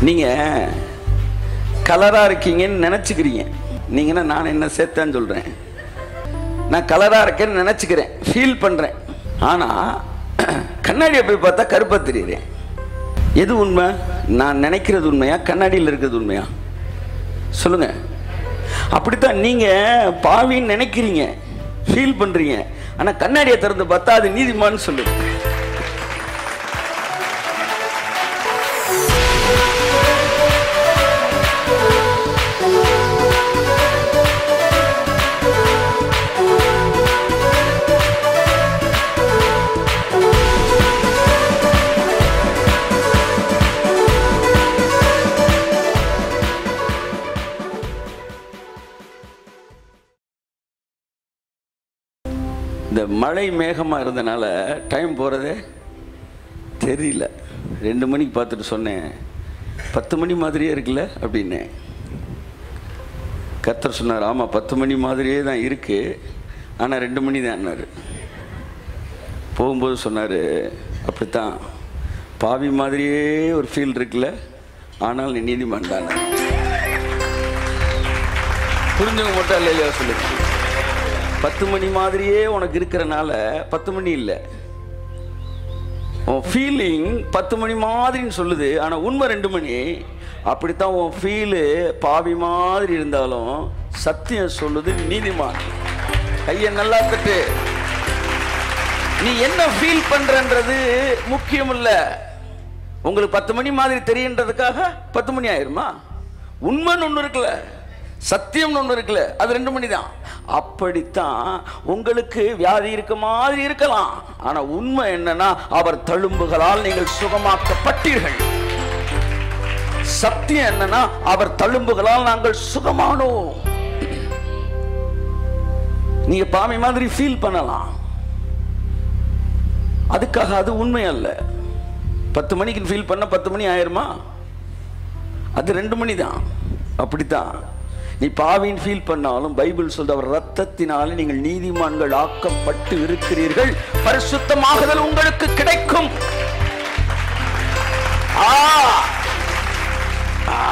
நீங்கள் கலராக இருக்கீங்கன்னு நினச்சிக்கிறீங்க நீங்கன்னா நான் என்ன சேர்த்தேன்னு சொல்கிறேன் நான் கலராக இருக்கேன்னு நினச்சிக்கிறேன் ஃபீல் பண்ணுறேன் ஆனால் கண்ணாடியை போய் பார்த்தா கருப்பாக தெரியுறேன் எது உண்மை நான் நினைக்கிறது உண்மையா கண்ணாடியில் இருக்கிறது உண்மையா சொல்லுங்க அப்படித்தான் நீங்கள் பாவின்னு நினைக்கிறீங்க ஃபீல் பண்ணுறீங்க ஆனால் கண்ணாடியை திறந்து பார்த்தா அது நீதிமான்னு சொல்லுது இந்த மழை மேகமாக இருந்தனால டைம் போகிறதே தெரியல ரெண்டு மணிக்கு பார்த்துட்டு சொன்னேன் பத்து மணி மாதிரியே இருக்குல்ல அப்படின்னேன் கர்த்தர் சொன்னார் ஆமாம் பத்து மணி மாதிரியே தான் இருக்குது ஆனால் ரெண்டு மணி தான்னாரு போகும்போது சொன்னார் அப்படித்தான் பாவி மாதிரியே ஒரு ஃபீல் இருக்குல்ல ஆனால் நீ நீதிமன்றான புரிஞ்சவங்க மட்டும் இல்லையா சொல்லுங்க பத்து மணி மாதிரியே உனக்கு இருக்கிறனால பத்து மணி இல்லை உன் ஃபீலிங் பத்து மணி மாதிரின்னு சொல்லுது ஆனால் உண்மை ரெண்டு மணி அப்படித்தான் உன் ஃபீலு பாவி மாதிரி இருந்தாலும் சத்தியம் சொல்லுது நீதிமான் கையை நல்லா தட்டு நீ என்ன ஃபீல் பண்றன்றது முக்கியம் இல்ல உங்களுக்கு பத்து மணி மாதிரி தெரியுன்றதுக்காக பத்து மணி ஆயிருமா உண்மைன்னு ஒன்று இருக்குல்ல சத்தியம்னு ஒன்று இருக்குல்ல அது ரெண்டு மணி தான் அப்படித்தான் உங்களுக்கு வியாதி இருக்க மாதிரி இருக்கலாம் ஆனா உண்மை என்னன்னா அவர் தழும்புகளால் நீங்கள் சுகமாக்கப்பட்டீர்கள் சத்தியம் என்னன்னா அவர் தழும்புகளால் நாங்கள் சுகமானோம் நீங்க பாமை மாதிரி ஃபீல் பண்ணலாம் அதுக்காக அது உண்மை அல்ல பத்து மணிக்கு ஃபீல் பண்ண பத்து மணி ஆயிருமா அது ரெண்டு மணி தான் அப்படித்தான் நீ பாவின் ஃபீல் பண்ணாலும் பைபிள் சொல்ற அவர் ரத்தத்தினால நீங்கள் நீதிமான்கள் ஆக்கப்பட்டு இருக்கிறீர்கள் பரிசுத்தமாகுதல் உங்களுக்கு கிடைக்கும் ஆ ஆ.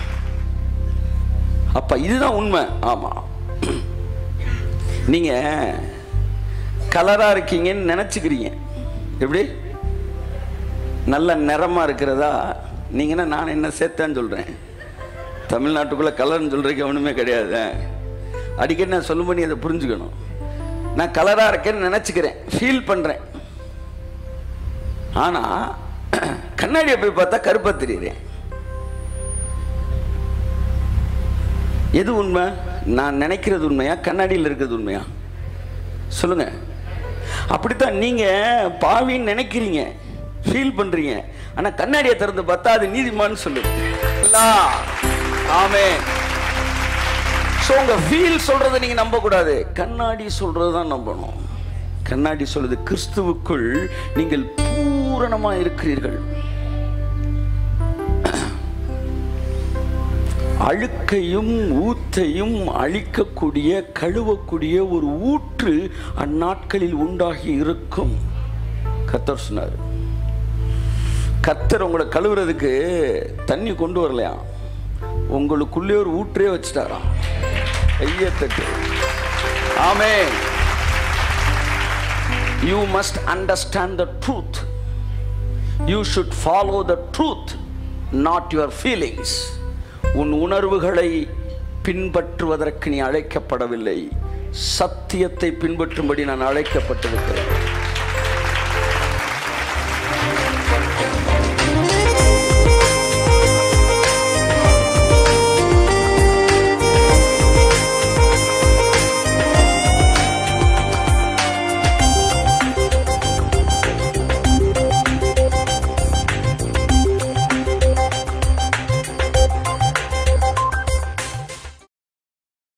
அப்ப இதுதான் உண்மை ஆமா நீங்க கலரா இருக்கீங்கன்னு நினைச்சுக்கிறீங்க எப்படி நல்ல நிறமா இருக்கிறதா நீங்கன்னா நான் என்ன சேர்த்தேன்னு சொல்றேன் தமிழ்நாட்டுக்குள்ள கலர்னு சொல்றதுக்கு ஒண்ணுமே கிடையாது அடிக்கடி நான் சொல்லும்போது நீ அதை புரிஞ்சுக்கணும் நான் கலரா இருக்கேன்னு நினைச்சுக்கிறேன் ஃபீல் பண்றேன் ஆனா கண்ணாடியை போய் பார்த்தா கருப்பா தெரியுறேன் எது உண்மை நான் நினைக்கிறது உண்மையா கண்ணாடியில் இருக்கிறது உண்மையா சொல்லுங்க அப்படித்தான் நீங்க பாவின்னு நினைக்கிறீங்க ஃபீல் பண்றீங்க ஆனா கண்ணாடியை திறந்து பார்த்தா அது நீதிமான்னு சொல்லுது எல்லாம். ஆமென் ஸோ உங்க ஃபீல் சொல்றதை நீங்க நம்ப கூடாது கண்ணாடி சொல்றது தான் நம்பணும் கண்ணாடி சொல்லுது கிறிஸ்துவுக்குள் நீங்கள் பூரணமா இருக்கிறீர்கள் அழுக்கையும் ஊத்தையும் அழிக்கக்கூடிய கழுவக்கூடிய ஒரு ஊற்று அந்நாட்களில் உண்டாகி இருக்கும் கத்தர் சொன்னார் கத்தர் உங்களை கழுவுறதுக்கு தண்ணி கொண்டு வரலையா உங்களுக்குள்ளே ஒரு ஊற்றே வச்சுட்டாராம் கையை தட்டு ஆமே you must understand the truth you should follow the truth not your feelings உன் உணர்வுகளை பின்பற்றுவதற்கு நீ அழைக்கப்படவில்லை சத்தியத்தை பின்பற்றும்படி நான் அழைக்கப்பட்டிருக்கிறேன்